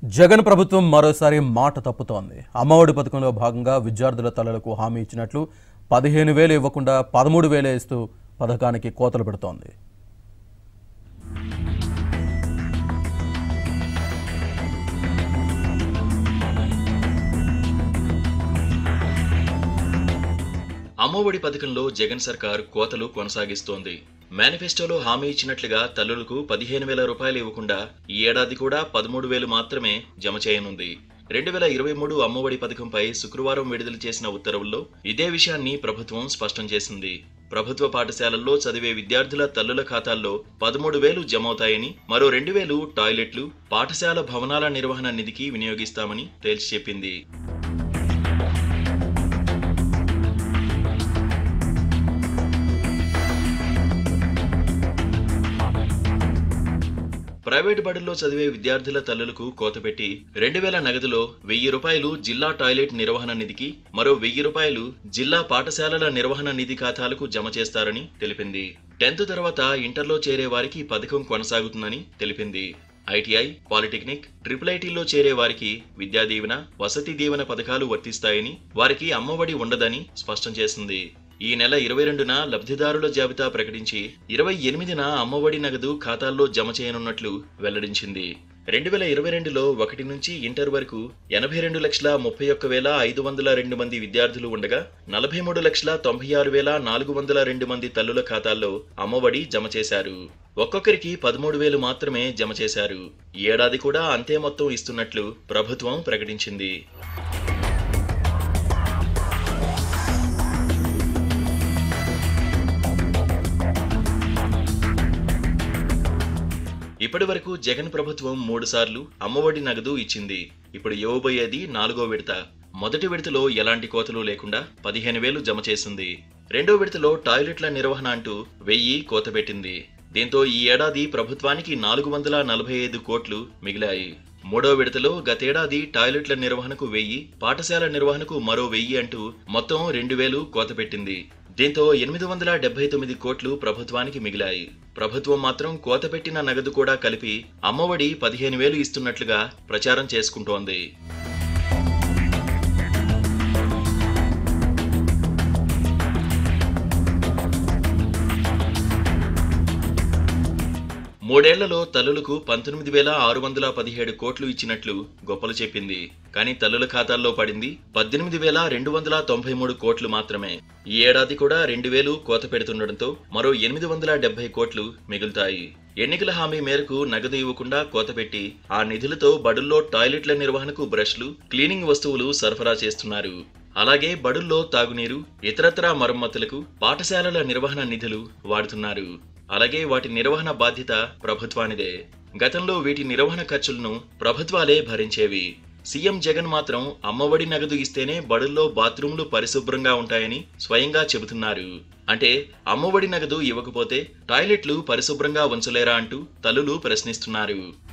జగన్ ప్రభుత్వం మరోసారి మాట తప్పుతోంది అమ్మఒడి పథకంలో భాగంగా విద్యార్థుల తలలకు హామీ ఇచ్చినట్లు పదిహేను వేలు ఇవ్వకుండా పదమూడు వేలే ఇస్తూ పథకానికి కోతలు పెడుతోంది అమ్మఒడి పథకంలో జగన్ సర్కార్ కోతలు కొనసాగిస్తోంది మేనిఫెస్టోలో హామీ ఇచ్చినట్లుగా తల్లులకు పదిహేను వేల రూపాయలు ఇవ్వకుండా ఈ ఏడాది కూడా పదమూడు వేలు మాత్రమే జమ చేయనుంది రెండు వేల ఇరవై మూడు అమ్మఒడి పథకంపై శుక్రవారం విడుదల చేసిన ఉత్తర్వుల్లో ఇదే విషయాన్ని ప్రభుత్వం స్పష్టం చేసింది ప్రభుత్వ పాఠశాలల్లో చదివే విద్యార్థుల తల్లుల ఖాతాల్లో పదమూడు వేలు జమవుతాయని మరో రెండు వేలు టాయిలెట్లు పాఠశాల భవనాల నిర్వహణ నిధికి వినియోగిస్తామని తేల్చి చెప్పింది ప్రైవేటు బడుల్లో చదివే విద్యార్థుల తల్లులకు కోత పెట్టి రెండు వేల నగదులో వెయ్యి రూపాయలు జిల్లా టాయిలెట్ నిర్వహణ నిధికి మరో వెయ్యి రూపాయలు జిల్లా పాఠశాలల నిర్వహణ నిధి ఖాతాలకు జమ చేస్తారని తెలిపింది టెన్త్ తర్వాత ఇంటర్లో చేరే వారికి ఈ పథకం కొనసాగుతుందని తెలిపింది ఐటీఐ పాలిటెక్నిక్ ట్రిపుల్ ఐటీలో చేరే వారికి విద్యా దీవెన వసతి దీవెన పథకాలు వర్తిస్తాయని వారికి అమ్మఒడి ఉండదని స్పష్టం చేసింది ఈ నెల ఇరవై రెండున లబ్ధిదారుల జాబితా ప్రకటించి ఇరవై ఎనిమిదిన అమ్మఒడి నగదు ఖాతాల్లో జమ చేయనున్నట్లు వెల్లడించింది రెండు వేల ఇరవై రెండులో ఒకటి నుంచి ఇంటర్ వరకు ఎనభై రెండు లక్షల ముప్పై ఒక్క వేల ఐదు వందల రెండు మంది విద్యార్థులు ఉండగా నలభై మూడు లక్షల తొంభై ఆరు వేల నాలుగు వందల రెండు మంది తల్లుల ఖాతాల్లో అమ్మఒడి జమ చేశారు ఒక్కొక్కరికి పదమూడు వేలు మాత్రమే జమ చేశారు ఈ ఏడాది కూడా అంతే మొత్తం ఇస్తున్నట్లు ప్రభుత్వం ప్రకటించింది ఇప్పటి వరకు జగన్ ప్రభుత్వం మూడు సార్లు అమ్మఒడి నగదు ఇచ్చింది ఇప్పుడు ఇవ్వబోయేది నాలుగో విడత మొదటి విడతలో ఎలాంటి కోతలు లేకుండా పదిహేను వేలు జమ చేసింది రెండో విడతలో టాయిలెట్ల నిర్వహణ అంటూ వెయ్యి కోత పెట్టింది దీంతో ఈ ఏడాది ప్రభుత్వానికి నాలుగు వందల నలభై ఐదు కోట్లు మిగిలాయి మూడో విడతలో గతేడాది టాయిలెట్ల నిర్వహణకు వెయ్యి పాఠశాల నిర్వహణకు మరో వెయ్యి అంటూ మొత్తం రెండు వేలు కోత పెట్టింది దీంతో ఎనిమిది వందల డెబ్బై తొమ్మిది కోట్లు ప్రభుత్వానికి మిగిలాయి ప్రభుత్వం మాత్రం కోత పెట్టిన నగదు కూడా కలిపి అమ్మఒడి పదిహేను వేలు ఇస్తున్నట్లుగా ప్రచారం చేసుకుంటోంది మూడేళ్లలో తల్లులకు పంతొమ్మిది వేల ఆరు వందల పదిహేడు కోట్లు ఇచ్చినట్లు గొప్పలు చెప్పింది కానీ తల్లుల ఖాతాల్లో పడింది పద్దెనిమిది వేల రెండు వందల తొంభై మూడు కోట్లు మాత్రమే ఈ ఏడాది కూడా రెండు వేలు కోత పెడుతుండటంతో మరో ఎనిమిది వందల డెబ్బై కోట్లు మిగులుతాయి ఎన్నికల హామీ మేరకు నగదు ఇవ్వకుండా కోత పెట్టి ఆ నిధులతో బడుల్లో టాయిలెట్ల నిర్వహణకు బ్రష్లు క్లీనింగ్ వస్తువులు సరఫరా చేస్తున్నారు అలాగే బడుల్లో తాగునీరు ఇతరత్రా మరమ్మతులకు పాఠశాలల నిర్వహణ నిధులు వాడుతున్నారు అలాగే వాటి నిర్వహణ బాధ్యత ప్రభుత్వానిదే గతంలో వీటి నిర్వహణ ఖర్చులను ప్రభుత్వాలే భరించేవి సీఎం జగన్ మాత్రం అమ్మఒడి నగదు ఇస్తేనే బడుల్లో బాత్రూంలు పరిశుభ్రంగా ఉంటాయని స్వయంగా చెబుతున్నారు అంటే అమ్మఒడి నగదు ఇవ్వకపోతే టాయిలెట్లు పరిశుభ్రంగా ఉంచలేరా అంటూ తల్లులు ప్రశ్నిస్తున్నారు